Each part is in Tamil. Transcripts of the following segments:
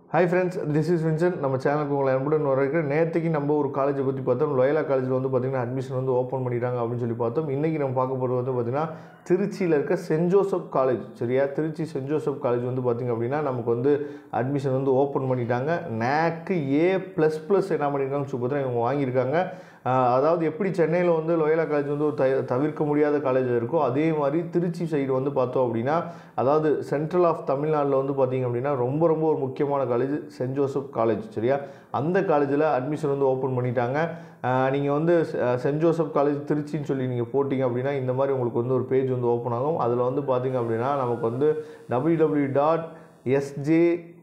hi friends this is Vinson நம்ம சேனலுக்கு உங்களை அன்புடன் வரவேற்கிறேன் நேற்றுக்கு நம்ம ஒரு காலேஜை பற்றி பார்த்தோம் லோயலா காலேஜில் வந்து பார்த்திங்கன்னா அட்மிஷன் வந்து ஓப்பன் பண்ணிட்டாங்க அப்படின்னு சொல்லி பார்த்தோம் இன்றைக்கி நம்ம பார்க்க போகிறது வந்து பார்த்திங்கன்னா திருச்சியில் இருக்க சென்ட் ஜோசப் காலேஜ் சரியா திருச்சி சென்ட் ஜோசப் காலேஜ் வந்து பார்த்திங்க அப்படின்னா நமக்கு வந்து அட்மிஷன் வந்து ஓப்பன் பண்ணிட்டாங்க நேக்கு ஏ ப்ளஸ் ப்ளஸ் என்ன பண்ணியிருக்காங்கன்னு சொல்லி பார்த்தீங்கன்னா இவங்க வாங்கியிருக்காங்க ஆஹ் அதாவது எப்படி சென்னையில் வந்து லோயலா காலேஜ் வந்து ஒரு த தவிர்க்க முடியாத காலேஜ் இருக்கோ அதே மாதிரி திருச்சி சைடு வந்து பார்த்தோம் அப்படின்னா அதாவது சென்ட்ரல் ஆஃப் தமிழ்நாட்டில் வந்து பார்த்தீங்க அப்படின்னா ரொம்ப ரொம்ப ஒரு முக்கியமான காலேஜ் சென்ட் ஜோசப் காலேஜ் சரியா அந்த காலேஜில் அட்மிஷன் வந்து ஓப்பன் பண்ணிட்டாங்க நீங்கள் வந்து அஹ், சென்ட் ஜோசப் காலேஜ் திருச்சின்னு சொல்லி நீங்கள் போட்டிங்க அப்படின்னா இந்த மாதிரி உங்களுக்கு வந்து ஒரு பேஜ் வந்து ஓப்பன் ஆகும் அதில் வந்து பார்த்தீங்க அப்படின்னா நமக்கு வந்து W W dot SJ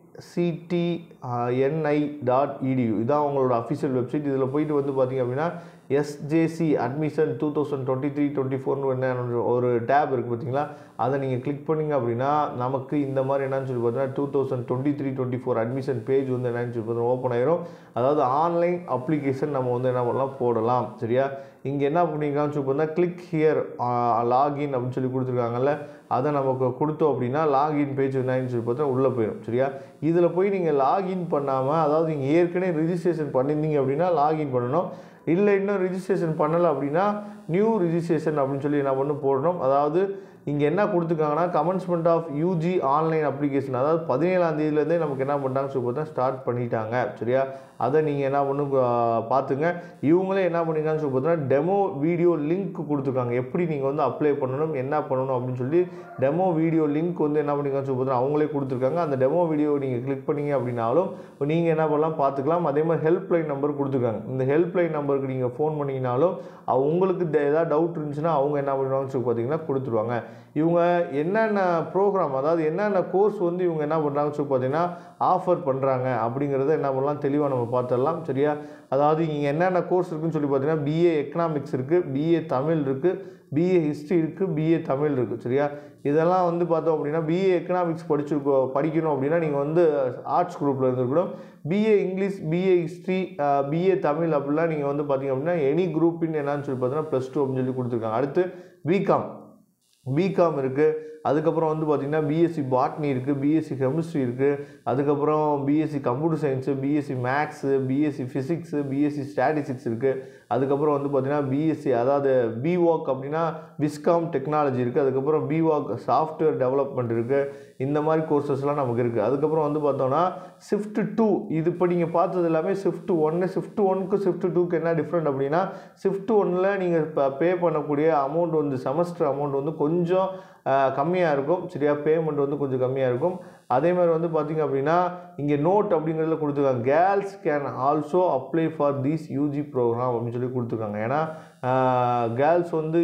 CTNI dot EDU இதான் அவங்களோட அஃபிஷியல் வெப்சைட் இதில் போயிட்டு வந்து பார்த்தீங்க அப்படின்னா SJC admission two thousand twenty three twenty ஃபோர்னு என்ன ஒரு டேப் இருக்குது பார்த்தீங்களா அதை நீங்கள் கிளிக் பண்ணிங்க அப்படின்னா நமக்கு இந்த மாதிரி என்னன்னு சொல்லி பார்த்தீங்கன்னா two thousand twenty three twenty four admission page வந்து என்னன்னு சொல்லி பார்த்தீங்கன்னா ஓப்பன் ஆயிரும் அதாவது ஆன்லைன் அப்ளிகேஷன் நம்ம வந்து என்ன பண்ணலாம் போடலாம் சரியா இங்கே என்ன பண்ணிருக்கான்னு சொல்லி பார்த்தா கிளிக் ஹியர் லாகின் அப்படின்னு சொல்லி கொடுத்துருக்காங்கல்ல அதை நமக்கு கொடுத்தோம் அப்படின்னா லாகின் பேஜ் என்னன்னு சொல்லி பார்த்தா உள்ளே போயிடும் சரியா இதில் போய் நீங்கள் லாகின் பண்ணாமல் அதாவது நீங்கள் ஏற்கனவே ரிஜிஸ்ட்ரேஷன் பண்ணியிருந்தீங்க அப்படின்னா லாகின் பண்ணணும் இல்லை இன்னும் ரிஜிஸ்ட்ரேஷன் பண்ணலை அப்படின்னா நியூ ரிஜிஸ்ட்ரேஷன் அப்படின்னு சொல்லி என்ன பண்ணணும் போடணும் அதாவது இங்கே என்ன கொடுத்துருக்காங்கன்னா commencement of UG online application அதாவது பதினேழாம் தேதியிலேருந்தே நமக்கு என்ன பண்ணுறாங்க சொல்லி பார்த்தா ஸ்டார்ட் பண்ணிட்டாங்க சரியா அதை நீங்கள் என்ன பண்ணும் ஆஹ் பார்த்துங்க இவங்களே என்ன பண்ணிருக்காங்கன்னு சொல்லி பார்த்தீங்கன்னா டெமோ வீடியோ லிங்க் கொடுத்துருக்காங்க எப்படி நீங்கள் வந்து அப்ளை பண்ணணும் என்ன பண்ணணும் அப்படின்னு சொல்லி டெமோ வீடியோ லிங்க் வந்து என்ன பண்ணிருக்காங்கன்னு சொல்லி பார்த்தீங்கன்னா அவங்களே கொடுத்துருக்காங்க அந்த டெமோ வீடியோ நீங்கள் கிளிக் பண்ணீங்க அப்படின்னாலும் நீங்கள் என்ன பண்ணலாம் பார்த்துக்கலாம் அதே மாதிரி ஹெல்ப்லைன் நம்பர் கொடுத்துருக்காங்க இந்த ஹெல்ப்லைன் நம்பருக்கு நீங்கள் ஃபோன் பண்ணிங்கனாலும் அவ- உங்களுக்கு த- ஏதாவது டவுட் இருந்துச்சுன்னா அவங்க என்ன பண்ணுவாங்கன்னு சொல்லி பார்த்தீங்கன்னா கொடுத்துருவாங்க இவங்க என்னென்ன ப்ரோக்ராம் அதாவது என்னென்ன கோர்ஸ் வந்து இவங்க என்ன பண்ணுறாங்கன்னு சொல்லி பார்த்தீங்கன்னா ஆஃபர் பண்ணுறாங்க அப்படிங்கிறத என்ன பண்ணலாம் தெளிவாக நம்ம பார்த்துடலாம் சரியா அதாவது இங்கே என்னென்ன கோர்ஸ் இருக்குன்னு சொல்லி பார்த்தீங்கன்னா பிஏ எக்கனாமிக்ஸ் இருக்குது பிஏ தமிழ் இருக்குது பிஏ ஹிஸ்ட்ரி இருக்குது பிஏ தமிழ் இருக்குது சரியா இதெல்லாம் வந்து பார்த்தோம் அப்படின்னா பிஏ எக்கனாமிக்ஸ் படிச்சிருக்கோ படிக்கணும் அப்படின்னா நீங்கள் வந்து ஆர்ட்ஸ் குரூப்பில் இருந்திருக்கணும் BA English BA history BA Tamil அப்படிலாம் நீங்கள் வந்து பார்த்தீங்க அப்படின்னா எனி குரூப்பின் என்னன்னு சொல்லி பார்த்தீங்கன்னா ப்ளஸ் டூ அப்படின்னு சொல்லி கொடுத்துருக்காங்க அடுத்து பிகாம் பிகாம் இருக்குது அதுக்கப்புறம் வந்து பார்த்திங்கன்னா பிஎஸ்சி பாட்னி இருக்குது பிஎஸ்சி கெமிஸ்ட்ரி இருக்குது அதுக்கப்புறம் BSc computer science BSc maths BSc physics BSc statistics இருக்குது அதுக்கப்புறம் வந்து பார்த்திங்கன்னா பிஎஸ்சி அதாவது பிவாக் அப்படின்னா விஸ்காம் டெக்னாலஜி இருக்குது அதுக்கப்புறம் பிவாக் சாஃப்ட்வேர் டெவலப்மெண்ட் இருக்குது இந்த மாதிரி கோர்சஸ்லாம் நமக்கு இருக்குது அதுக்கப்புறம் வந்து பார்த்தோம்னா ஷிஃப்ட் டூ இது இப்போ நீங்கள் பார்த்தது எல்லாமே ஷிஃப்ட் ஒன்று ஷிஃப்ட் ஒன்க்கு ஷிஃப்ட் டூக்கு என்ன டிஃப்ரெண்ட் அப்படின்னா ஷிஃப்ட் ஒன்னில் நீங்கள் இப்போ பே பண்ணக்கூடிய அமௌண்ட் வந்து செமஸ்டர் அமௌண்ட் வந்து கொஞ்சம் கம்மியாக இருக்கும் சரியா பேமெண்ட் வந்து கொஞ்சம் கம்மியாக இருக்கும் அதே மாதிரி வந்து பார்த்திங்க அப்படின்னா இங்கே நோட் அப்படிங்கிறதுல கொடுத்துருக்காங்க girls can also apply for these UG program அப்படின்னு சொல்லி கொடுத்துருக்காங்க ஏன்னா கேர்ள்ஸ் வந்து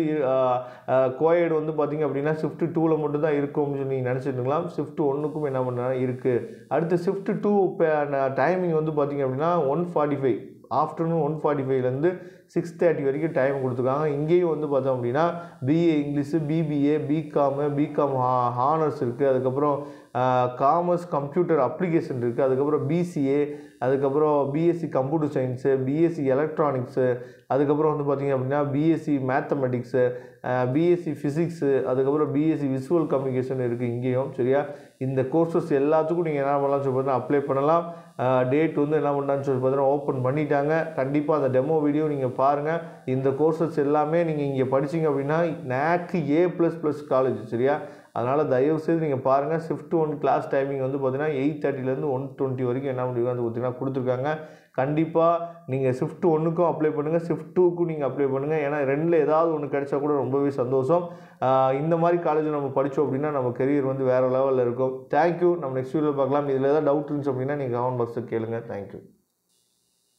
கோயட் வந்து பார்த்திங்க அப்படின்னா ஷிஃப்ட் டூவில் மட்டும் தான் இருக்கும் அப்படின்னு சொல்லி நீங்கள் நினச்சிட்டுருக்கலாம் ஷிஃப்ட் ஒன்றுக்கும் என்ன பண்ணுறாங்க இருக்குது அடுத்து ஷிஃப்ட் டூ டைமிங் வந்து பார்த்திங்க அப்படின்னா one forty five afternoon one forty ஃபைவ்லேருந்து சிக்ஸ் தேர்ட்டி வரைக்கும் டைம் கொடுத்துருக்காங்க இங்கேயும் வந்து பார்த்தோம் அப்படின்னா BA English BBA BCom BCom honours இருக்குது அதுக்கப்புறம் காமர்ஸ் கம்ப்யூட்டர் அப்ளிகேஷன் இருக்குது அதுக்கப்புறம் பிசிஏ அதுக்கப்புறம் BSc computer science BSc electronics அதுக்கப்புறம் வந்து பார்த்திங்க அப்படின்னா பிஎஸ்சி மேத்தமெட்டிக்ஸு பிஎஸ்சி ஃபிசிக்ஸு அதுக்கப்புறம் பிஎஸ்சி விசுவல் கம்யூனிகேஷன் இருக்குது இங்கேயும் சரியா இந்த கோர்சஸ் எல்லாத்துக்கும் நீங்கள் என்ன பண்ணலாம் சொல்லி பார்த்தீங்கன்னா அப்ளை பண்ணலாம் டேட் வந்து என்ன பண்ணான்னு சொல்லி பார்த்தீங்கன்னா ஓப்பன் பண்ணிட்டாங்க கண்டிப்பாக அந்த டெமோ வீடியோ நீங்கள் பாருங்கள் இந்த கோர்சஸ் எல்லாமே நீங்கள் இங்கே படிச்சீங்க அப்படின்னா நேக்கு ஏ ப்ளஸ் ப்ளஸ் காலேஜ் சரியா அதனால் தயவுசெய்து நீங்கள் பாருங்கள் ஷிஃப்ட் ஒன் கிளாஸ் டைமிங் வந்து பார்த்தீங்கன்னா எயிட் தேர்ட்டிலேருந்து ஒன் டுவெண்ட்டி வரைக்கும் என்ன முடியும் வந்து பார்த்தீங்கன்னா கொடுத்துருக்காங்க கண்டிப்பாக நீங்கள் ஷிஃப்ட் ஒன்றுக்கும் அப்ளை பண்ணுங்கள் ஷிஃப்ட் டூக்கும் நீங்கள் அப்ளை பண்ணுங்கள் ஏன்னா ரெண்டில் ஏதாவது ஒன்று கிடைச்சா கூட ரொம்பவே சந்தோஷம் ஆஹ் இந்த மாதிரி காலேஜ் நம்ம படித்தோம் அப்படின்னா நம்ம கெரியர் வந்து வேறு லெவலில் இருக்கும் தேங்க்யூ நம்ம நெக்ஸ்ட் வீடியோவில் பார்க்கலாம் இதில் ஏதாவது டவுட் இருந்துச்சு அப்படின்னா நீங்கள் கமெண்ட் பாக்ஸில் கேளுங்க தேங்க்யூ